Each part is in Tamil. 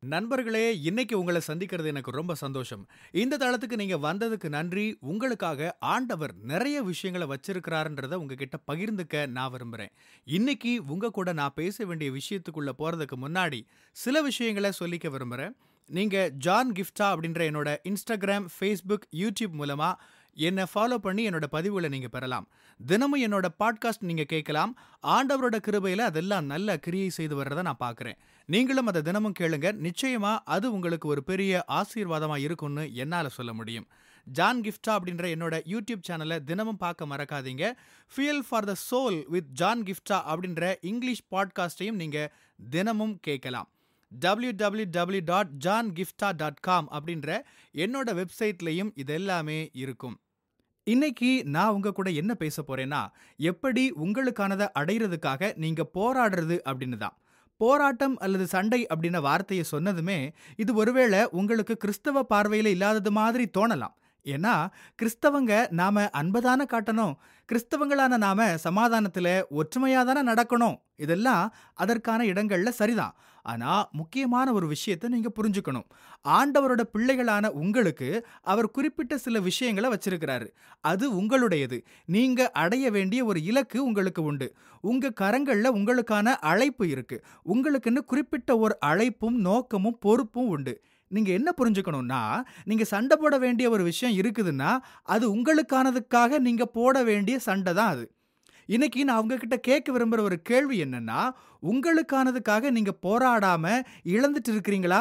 நண்பர்களே இன்னைக்கு உங்களை சந்திக்கிறது எனக்கு ரொம்ப சந்தோஷம் இந்த தளத்துக்கு நீங்க வந்ததுக்கு நன்றி உங்களுக்காக ஆண்டவர் நிறைய விஷயங்களை வச்சிருக்கிறாருன்றத உங்ககிட்ட பகிர்ந்துக்க நான் விரும்புறேன் இன்னைக்கு உங்க கூட நான் பேச வேண்டிய விஷயத்துக்குள்ள போறதுக்கு முன்னாடி சில விஷயங்களை சொல்லிக்க விரும்புறேன் நீங்க ஜான் கிஃப்டா அப்படின்ற என்னோட இன்ஸ்டாகிராம் ஃபேஸ்புக் யூடியூப் மூலமா என்னை ஃபாலோ பண்ணி என்னோட பதிவுகளை நீங்க பெறலாம் தினமும் என்னோட பாட்காஸ்ட் நீங்க கேட்கலாம் ஆண்டவரோட கிருபையில அதெல்லாம் நல்ல கிரியை செய்து வர்றதை நான் பார்க்குறேன் நீங்களும் அதை தினமும் கேளுங்க நிச்சயமா அது உங்களுக்கு ஒரு பெரிய ஆசீர்வாதமா இருக்கும்னு என்னால சொல்ல முடியும் ஜான் கிஃப்டா அப்படின்ற என்னோட யூடியூப் சேனலை தினமும் பார்க்க மறக்காதீங்க fuel for the soul with John Gifta அப்படின்ற இங்கிலீஷ் பாட்காஸ்டையும் நீங்க தினமும் கேட்கலாம் www.johngifta.com dot John Gifta dot com அப்படின்ற என்னோட வெப்சைட்லையும் இது எல்லாமே இருக்கும் இன்னைக்கு நான் உங்க கூட என்ன பேச போறேன்னா எப்படி உங்களுக்கானதை அடையிறதுக்காக நீங்க போராடுறது அப்படின்னு தான் போராட்டம் அல்லது சண்டை அப்படின்ன வார்த்தையை சொன்னதுமே இது ஒருவேளை உங்களுக்கு கிறிஸ்தவ பார்வையில் இல்லாதது மாதிரி தோணலாம் ஏன்னா கிறிஸ்தவங்க நாம அன்பதான காட்டணும் கிறிஸ்தவங்களான நாம சமாதானத்துல ஒற்றுமையா தானே நடக்கணும் இதெல்லாம் அதற்கான இடங்கள்ல சரிதான் ஆனா முக்கியமான ஒரு விஷயத்தை நீங்க புரிஞ்சுக்கணும் ஆண்டவரோட பிள்ளைகளான உங்களுக்கு அவர் குறிப்பிட்ட சில விஷயங்களை வச்சிருக்கிறாரு அது உங்களுடையது நீங்க அடைய வேண்டிய ஒரு இலக்கு உங்களுக்கு உண்டு உங்க கரங்கள்ல உங்களுக்கான அழைப்பு இருக்கு உங்களுக்குன்னு குறிப்பிட்ட ஒரு அழைப்பும் நோக்கமும் பொறுப்பும் உண்டு நீங்க என்ன புரிஞ்சுக்கணும்னா நீங்க சண்டை போட வேண்டிய ஒரு விஷயம் இருக்குதுன்னா அது உங்களுக்கானதுக்காக நீங்க போட வேண்டிய சண்டை தான் அது இன்னைக்கு நான் உங்ககிட்ட கேட்க விரும்புற ஒரு கேள்வி என்னன்னா உங்களுக்கானதுக்காக நீங்க போராடாம இழந்துட்டு இருக்கிறீங்களா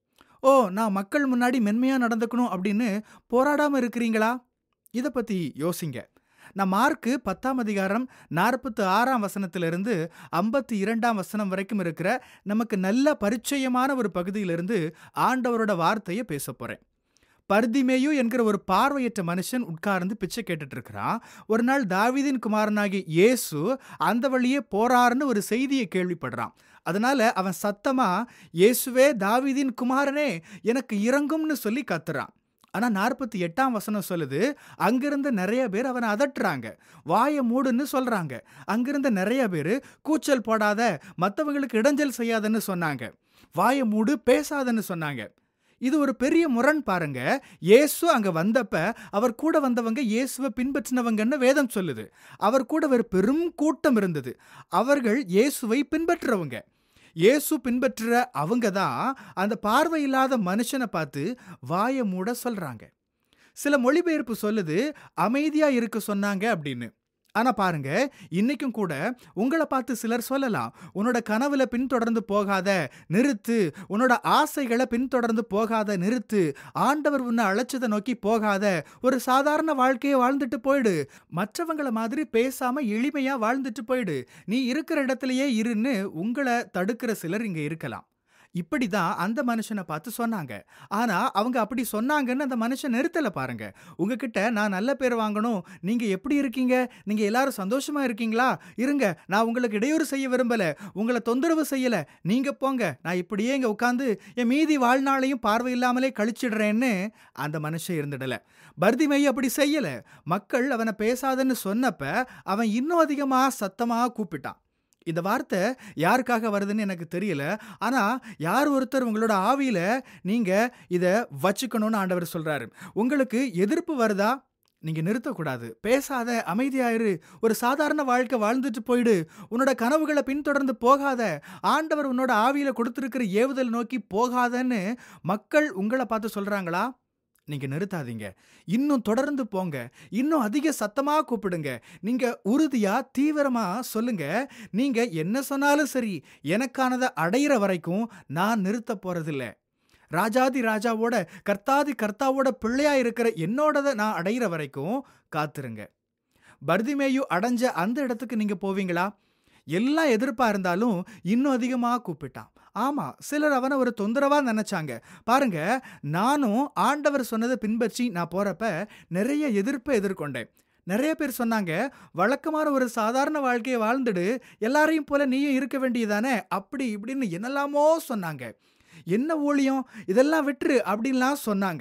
ஓ நான் மக்கள் முன்னாடி மென்மையா நடந்துக்கணும் அப்படின்னு போராடாம இருக்கிறீங்களா இதை பத்தி யோசிங்க நான் மார்க்கு பத்தாம் அதிகாரம் நாற்பத்து ஆறாம் வசனத்திலிருந்து ஐம்பத்தி இரண்டாம் வசனம் வரைக்கும் இருக்கிற நமக்கு நல்ல பரிச்சயமான ஒரு பகுதியிலிருந்து ஆண்டவரோட வார்த்தையை பேச போறேன் பர்திமேயு என்கிற ஒரு பார்வையற்ற மனுஷன் உட்கார்ந்து பிச்சை கேட்டுட்டு இருக்கிறான் ஒரு நாள் தாவீதின் குமாரனாகிய இயேசு அந்த வழியே போறாருன்னு ஒரு செய்தியை கேள்விப்படுறான் அதனால அவன் சத்தமா இயேசுவே தாவீதின் குமாரனே எனக்கு இறங்கும்னு சொல்லி கத்துறான் ஆனா நாற்பத்தி எட்டாம் வசனம் சொல்லுது அங்கிருந்த நிறைய பேர் அவனை அதட்டுறாங்க வாயை மூடுன்னு சொல்றாங்க அங்கிருந்த நிறைய பேர் கூச்சல் போடாத மற்றவங்களுக்கு இடைஞ்சல் செய்யாதன்னு சொன்னாங்க வாயை மூடு பேசாதன்னு சொன்னாங்க இது ஒரு பெரிய முரண் பாருங்க இயேசு அங்க வந்தப்ப அவர் கூட வந்தவங்க இயேசுவை பின்பற்றினவங்கன்னு வேதம் சொல்லுது அவர் கூட ஒரு பெரும் கூட்டம் இருந்தது அவர்கள் இயேசுவை பின்பற்றுறவங்க இயேசு பின்பற்றுற அவங்க தான் அந்த பார்வை இல்லாத மனுஷனை பார்த்து வாயை மூட சொல்றாங்க சில மொழிபெயர்ப்பு சொல்லுது அமைதியா இருக்க சொன்னாங்க அப்படின்னு ஆனா பாருங்க இன்னைக்கும் கூட உங்களை பார்த்து சிலர் சொல்லலாம் உன்னோட கனவுல பின்தொடர்ந்து போகாத நிறுத்து உன்னோட ஆசைகளை பின்தொடர்ந்து போகாத நிறுத்து ஆண்டவர் உன்னை அழைச்சதை நோக்கி போகாத ஒரு சாதாரண வாழ்க்கையை வாழ்ந்துட்டு போயிடு மற்றவங்கள மாதிரி பேசாம எளிமையா வாழ்ந்துட்டு போயிடு நீ இருக்கிற இடத்துலயே இருன்னு உங்களை தடுக்கிற சிலர் இங்க இருக்கலாம் இப்படிதான் அந்த மனுஷனை பார்த்து சொன்னாங்க ஆனா அவங்க அப்படி சொன்னாங்கன்னு அந்த மனுஷன் நிறுத்தல பாருங்க உங்ககிட்ட நான் நல்ல பேர் வாங்கணும் நீங்க எப்படி இருக்கீங்க நீங்க எல்லாரும் சந்தோஷமா இருக்கீங்களா இருங்க நான் உங்களுக்கு இடையூறு செய்ய விரும்பல உங்களை தொந்தரவு செய்யல நீங்க போங்க நான் இப்படியே இங்க உட்காந்து என் மீதி வாழ்நாளையும் பார்வை இல்லாமலே கழிச்சிடுறேன்னு அந்த மனுஷன் இருந்துடல பர்திமையை அப்படி செய்யல மக்கள் அவனை பேசாதன்னு சொன்னப்ப அவன் இன்னும் அதிகமா சத்தமா கூப்பிட்டான் இந்த வார்த்தை யாருக்காக வருதுன்னு எனக்கு தெரியல ஆனா யார் ஒருத்தர் உங்களோட ஆவியில நீங்க இத வச்சுக்கணும்னு ஆண்டவர் சொல்றாரு உங்களுக்கு எதிர்ப்பு வருதா நீங்க நிறுத்தக்கூடாது பேசாத அமைதியாயிரு ஒரு சாதாரண வாழ்க்கை வாழ்ந்துட்டு போயிடு உன்னோட கனவுகளை பின்தொடர்ந்து போகாத ஆண்டவர் உன்னோட ஆவியில கொடுத்துருக்கிற ஏவுதல் நோக்கி போகாதன்னு மக்கள் உங்களை பார்த்து சொல்றாங்களா நீங்க நிறுத்தாதீங்க இன்னும் தொடர்ந்து போங்க இன்னும் அதிக சத்தமா கூப்பிடுங்க நீங்க உறுதியா தீவிரமா சொல்லுங்க நீங்க என்ன சொன்னாலும் சரி எனக்கானதை அடையிற வரைக்கும் நான் நிறுத்த போறதில்ல ராஜாதி ராஜாவோட கர்த்தாதி கர்த்தாவோட பிள்ளையா இருக்கிற என்னோடதை நான் அடையிற வரைக்கும் காத்துருங்க பர்திமேயு அடைஞ்ச அந்த இடத்துக்கு நீங்க போவீங்களா எல்லாம் எதிர்ப்பா இருந்தாலும் இன்னும் அதிகமாக கூப்பிட்டான் ஆமா சிலர் அவனை ஒரு தொந்தரவா நினைச்சாங்க பாருங்க நானும் ஆண்டவர் சொன்னதை பின்பற்றி நான் போறப்ப நிறைய எதிர்ப்பை எதிர்கொண்டேன் நிறைய பேர் சொன்னாங்க வழக்கமான ஒரு சாதாரண வாழ்க்கையை வாழ்ந்துடு எல்லாரையும் போல நீயும் இருக்க வேண்டியதானே அப்படி இப்படின்னு என்னெல்லாமோ சொன்னாங்க என்ன ஊழியம் இதெல்லாம் விட்டுரு அப்படின்லாம் சொன்னாங்க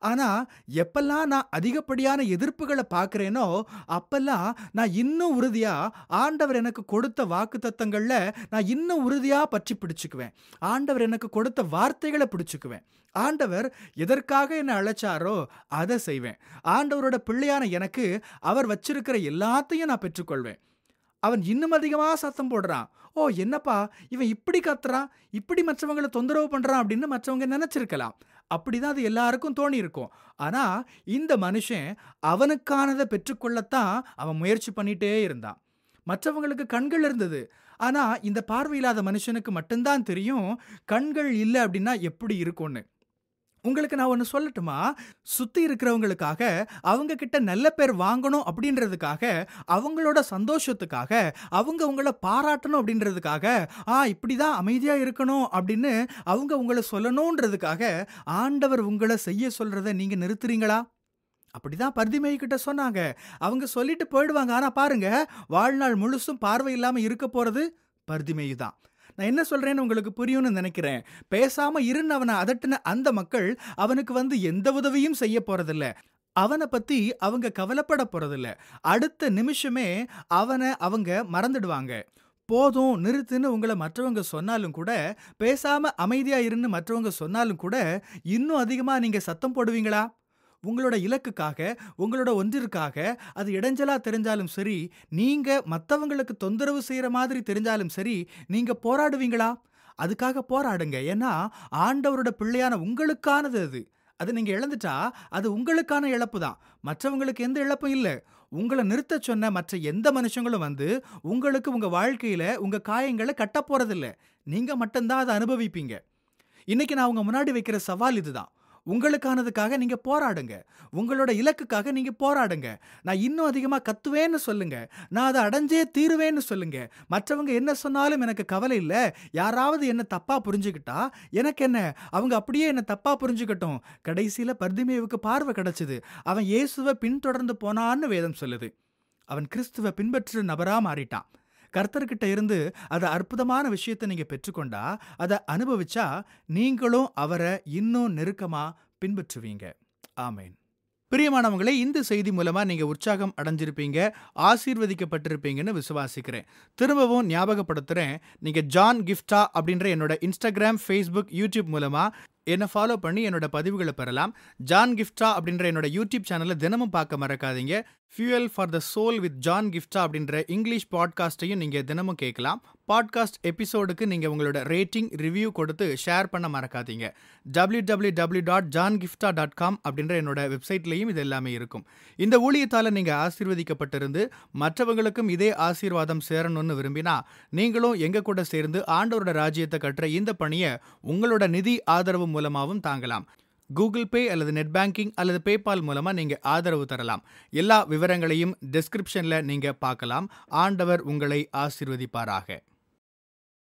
ஆனா எப்பெல்லாம் நான் அதிகப்படியான எதிர்ப்புகளை பார்க்கிறேனோ அப்பெல்லாம் நான் இன்னும் உறுதியா ஆண்டவர் எனக்கு கொடுத்த வாக்குத்தத்தங்கள்ல நான் இன்னும் உறுதியா பற்றி பிடிச்சுக்குவேன் ஆண்டவர் எனக்கு கொடுத்த வார்த்தைகளை பிடிச்சுக்குவேன் ஆண்டவர் எதற்காக என்னை அழைச்சாரோ அதை செய்வேன் ஆண்டவரோட பிள்ளையான எனக்கு அவர் வச்சிருக்கிற எல்லாத்தையும் நான் பெற்றுக்கொள்வேன் அவன் இன்னும் அதிகமாக சத்தம் போடுறான் ஓ என்னப்பா இவன் இப்படி கத்துறான் இப்படி மற்றவங்களை தொந்தரவு பண்றான் அப்படின்னு மற்றவங்க நினைச்சிருக்கலாம் அப்படிதான் அது எல்லாருக்கும் தோணி இருக்கும் ஆனா இந்த மனுஷன் அவனுக்கானதை பெற்றுக்கொள்ளத்தான் அவன் முயற்சி பண்ணிட்டே இருந்தான் மற்றவங்களுக்கு கண்கள் இருந்தது ஆனா இந்த பார்வையில்லாத மனுஷனுக்கு மட்டும்தான் தெரியும் கண்கள் இல்லை அப்படின்னா எப்படி இருக்கும்னு உங்களுக்கு நான் ஒன்று சொல்லட்டுமா சுற்றி இருக்கிறவங்களுக்காக அவங்க கிட்ட நல்ல பேர் வாங்கணும் அப்படின்றதுக்காக அவங்களோட சந்தோஷத்துக்காக அவங்க உங்களை பாராட்டணும் அப்படின்றதுக்காக ஆ இப்படி தான் அமைதியாக இருக்கணும் அப்படின்னு அவங்க உங்களை சொல்லணுன்றதுக்காக ஆண்டவர் உங்களை செய்ய சொல்கிறத நீங்கள் நிறுத்துறீங்களா அப்படிதான் பர்திமை கிட்ட சொன்னாங்க அவங்க சொல்லிட்டு போயிடுவாங்க ஆனால் பாருங்க வாழ்நாள் முழுசும் பார்வை இல்லாமல் இருக்க போகிறது பர்திமேயு தான் நான் என்ன சொல்றேன்னு உங்களுக்கு புரியும்னு நினைக்கிறேன் பேசாம இருன்னு அவனை அதட்டின அந்த மக்கள் அவனுக்கு வந்து எந்த உதவியும் செய்ய போறதில்ல அவனை பத்தி அவங்க கவலைப்பட போறதில்ல அடுத்த நிமிஷமே அவனை அவங்க மறந்துடுவாங்க போதும் நிறுத்துன்னு உங்களை மற்றவங்க சொன்னாலும் கூட பேசாம அமைதியா இருன்னு மற்றவங்க சொன்னாலும் கூட இன்னும் அதிகமா நீங்க சத்தம் போடுவீங்களா உங்களோட இலக்குக்காக உங்களோட ஒன்றிற்காக அது இடைஞ்சலா தெரிஞ்சாலும் சரி நீங்க மற்றவங்களுக்கு தொந்தரவு செய்யற மாதிரி தெரிஞ்சாலும் சரி நீங்க போராடுவீங்களா அதுக்காக போராடுங்க ஏன்னா ஆண்டவரோட பிள்ளையான உங்களுக்கானது அது அது நீங்க இழந்துட்டா அது உங்களுக்கான இழப்பு தான் மற்றவங்களுக்கு எந்த இழப்பும் இல்லை உங்களை நிறுத்த சொன்ன மற்ற எந்த மனுஷங்களும் வந்து உங்களுக்கு உங்க வாழ்க்கையில உங்க காயங்களை கட்ட போறதில்ல நீங்க மட்டும்தான் அதை அனுபவிப்பீங்க இன்னைக்கு நான் உங்க முன்னாடி வைக்கிற சவால் இதுதான் உங்களுக்கானதுக்காக நீங்க போராடுங்க உங்களோட இலக்குக்காக நீங்க போராடுங்க நான் இன்னும் அதிகமா கத்துவேன்னு சொல்லுங்க நான் அதை அடைஞ்சே தீருவேன்னு சொல்லுங்க மற்றவங்க என்ன சொன்னாலும் எனக்கு கவலை இல்லை யாராவது என்ன தப்பா புரிஞ்சுக்கிட்டா எனக்கு என்ன அவங்க அப்படியே என்ன தப்பா புரிஞ்சுக்கட்டும் கடைசியில பர்திமேவுக்கு பார்வை கிடைச்சது அவன் இயேசுவை பின்தொடர்ந்து போனான்னு வேதம் சொல்லுது அவன் கிறிஸ்துவ பின்பற்ற நபரா மாறிட்டான் கர்த்தர்கிட்ட இருந்து அதை அற்புதமான விஷயத்தை நீங்க பெற்றுக்கொண்டா அதை அனுபவிச்சா நீங்களும் அவரை இன்னும் நெருக்கமா பின்பற்றுவீங்க ஆமேன் பிரியமானவங்களே இந்த செய்தி மூலமா நீங்க உற்சாகம் அடைஞ்சிருப்பீங்க ஆசீர்வதிக்கப்பட்டிருப்பீங்கன்னு விசுவாசிக்கிறேன் திரும்பவும் ஞாபகப்படுத்துறேன் நீங்க ஜான் கிஃப்டா அப்படின்ற என்னோட இன்ஸ்டாகிராம் ஃபேஸ்புக் யூடியூப் மூலமா என்னை ஃபாலோ பண்ணி என்னோட பதிவுகளை பெறலாம் ஜான் கிஃப்டா அப்படின்ற என்னோட யூடியூப் சேனலை தினமும் பார்க்க மறக்காதீங்க fuel for the soul with John Gifta அப்படின்ற இங்கிலீஷ் பாட்காஸ்ட்டையும் நீங்கள் தினமும் கேட்கலாம் பாட்காஸ்ட் எபிசோடுக்கு நீங்கள் உங்களோட ரேட்டிங் ரிவ்யூ கொடுத்து ஷேர் பண்ண மறக்காதீங்க W W W dot John Gifta dot com அப்படின்ற என்னோட வெப்சைட்லேயும் இது எல்லாமே இருக்கும் இந்த ஊழியத்தால் நீங்கள் ஆசீர்வதிக்கப்பட்டிருந்து மற்றவங்களுக்கும் இதே ஆசீர்வாதம் சேரணும்னு விரும்பினா நீங்களும் எங்கள் கூட சேர்ந்து ஆண்டவரோட ராஜ்யத்தை கட்டுற இந்த பணியை உங்களோட நிதி ஆதரவு மூலமாகவும் தாங்கலாம் கூகுள் பே அல்லது நெட் பேங்கிங் அல்லது பேபால் மூலமாக நீங்கள் ஆதரவு தரலாம் எல்லா விவரங்களையும் டிஸ்கிரிப்ஷனில் நீங்கள் பார்க்கலாம் ஆண்டவர் உங்களை ஆசீர்வதிப்பாராக